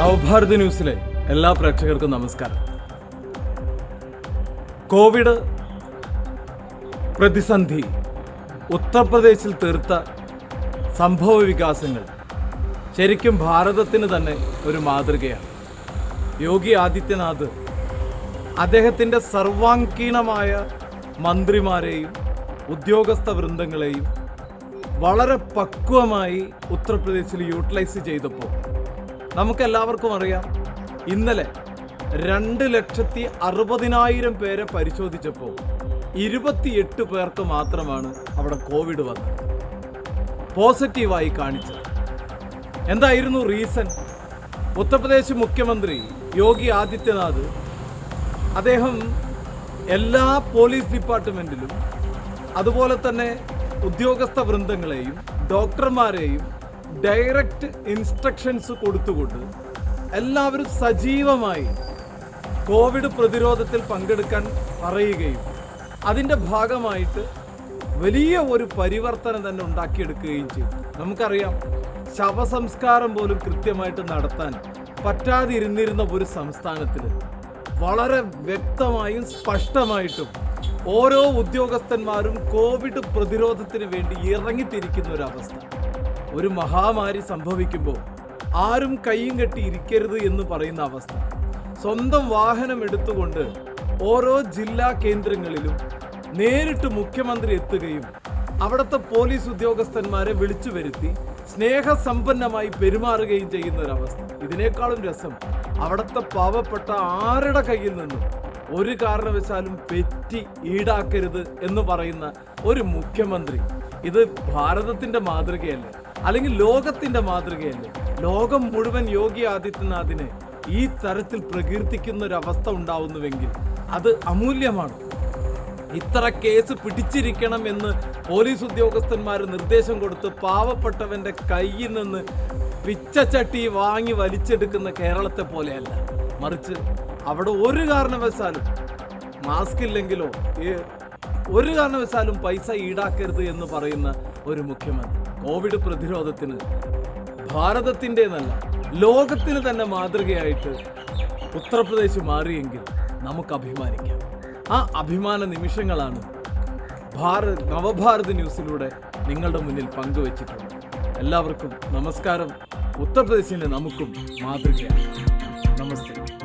നവഭാരത് ന്യൂസിലെ എല്ലാ പ്രേക്ഷകർക്കും നമസ്കാരം കോവിഡ് പ്രതിസന്ധി ഉത്തർപ്രദേശിൽ തീർത്ത സംഭവ വികാസങ്ങൾ ശരിക്കും ഭാരതത്തിന് തന്നെ ഒരു മാതൃകയാണ് യോഗി ആദിത്യനാഥ് അദ്ദേഹത്തിൻ്റെ സർവാംഗീണമായ മന്ത്രിമാരെയും ഉദ്യോഗസ്ഥ വൃന്ദങ്ങളെയും വളരെ പക്വമായി ഉത്തർപ്രദേശിൽ യൂട്ടിലൈസ് ചെയ്തപ്പോൾ നമുക്കെല്ലാവർക്കും അറിയാം ഇന്നലെ രണ്ട് ലക്ഷത്തി അറുപതിനായിരം പേരെ പരിശോധിച്ചപ്പോൾ ഇരുപത്തിയെട്ട് പേർക്ക് മാത്രമാണ് അവിടെ കോവിഡ് വന്നത് പോസിറ്റീവായി കാണിച്ചത് എന്തായിരുന്നു റീസൺ ഉത്തർപ്രദേശ് മുഖ്യമന്ത്രി യോഗി ആദിത്യനാഥ് അദ്ദേഹം എല്ലാ പോലീസ് ഡിപ്പാർട്ട്മെൻറ്റിലും അതുപോലെ തന്നെ ഉദ്യോഗസ്ഥ വൃന്ദങ്ങളെയും ഡോക്ടർമാരെയും ഡയറക്റ്റ് ഇൻസ്ട്രക്ഷൻസ് കൊടുത്തുകൊണ്ട് എല്ലാവരും സജീവമായി കോവിഡ് പ്രതിരോധത്തിൽ പങ്കെടുക്കാൻ പറയുകയും അതിൻ്റെ ഭാഗമായിട്ട് വലിയ ഒരു പരിവർത്തനം തന്നെ ഉണ്ടാക്കിയെടുക്കുകയും ചെയ്തു നമുക്കറിയാം ശവസംസ്കാരം പോലും കൃത്യമായിട്ട് നടത്താൻ പറ്റാതിരുന്നിരുന്ന ഒരു സംസ്ഥാനത്തിൽ വളരെ വ്യക്തമായും സ്പഷ്ടമായിട്ടും ഓരോ ഉദ്യോഗസ്ഥന്മാരും കോവിഡ് പ്രതിരോധത്തിന് വേണ്ടി ഇറങ്ങിത്തിരിക്കുന്ന ഒരു അവസ്ഥ ഒരു മഹാമാരി സംഭവിക്കുമ്പോൾ ആരും കൈയും കെട്ടി ഇരിക്കരുത് എന്ന് പറയുന്ന അവസ്ഥ സ്വന്തം വാഹനം എടുത്തുകൊണ്ട് ഓരോ ജില്ലാ കേന്ദ്രങ്ങളിലും നേരിട്ട് മുഖ്യമന്ത്രി എത്തുകയും അവിടുത്തെ പോലീസ് ഉദ്യോഗസ്ഥന്മാരെ വിളിച്ചു വരുത്തി സ്നേഹസമ്പന്നമായി പെരുമാറുകയും ചെയ്യുന്ന ഒരവസ്ഥ ഇതിനേക്കാളും രസം അവിടുത്തെ പാവപ്പെട്ട ആരുടെ കയ്യിൽ നിന്നും ഒരു കാരണവശാലും പെറ്റി ഈടാക്കരുത് എന്ന് പറയുന്ന ഒരു മുഖ്യമന്ത്രി ഇത് ഭാരതത്തിന്റെ മാതൃകയല്ലേ അല്ലെങ്കിൽ ലോകത്തിന്റെ മാതൃകയല്ലേ ലോകം മുഴുവൻ യോഗി ആദിത്യനാഥിനെ ഈ തരത്തിൽ പ്രകീർത്തിക്കുന്ന ഒരു അവസ്ഥ ഉണ്ടാവുന്നുവെങ്കിൽ അത് അമൂല്യമാണ് ഇത്ര കേസ് പിടിച്ചിരിക്കണം എന്ന് പോലീസ് ഉദ്യോഗസ്ഥന്മാർ നിർദ്ദേശം കൊടുത്ത് പാവപ്പെട്ടവന്റെ കയ്യിൽ നിന്ന് പിച്ചച്ചട്ടി വാങ്ങി വലിച്ചെടുക്കുന്ന കേരളത്തെ പോലെയല്ല മറിച്ച് അവിടെ ഒരു കാരണവശാലും മാസ്ക് ഇല്ലെങ്കിലോ ഏ- ഒരു കാരണവശാലും പൈസ ഈടാക്കരുത് എന്ന് പറയുന്ന ഒരു മുഖ്യമന്ത്രി കോവിഡ് പ്രതിരോധത്തിന് ഭാരതത്തിൻ്റെന്നല്ല ലോകത്തിന് തന്നെ മാതൃകയായിട്ട് ഉത്തർപ്രദേശ് മാറിയെങ്കിൽ നമുക്ക് അഭിമാനിക്കാം ആ അഭിമാന നിമിഷങ്ങളാണ് ഭാരത് നവഭാരത് ന്യൂസിലൂടെ നിങ്ങളുടെ മുന്നിൽ പങ്കുവച്ചിട്ടുള്ളത് എല്ലാവർക്കും നമസ്കാരം ഉത്തർപ്രദേശിൻ്റെ നമുക്കും മാതൃകയാണ് നമസ്തേ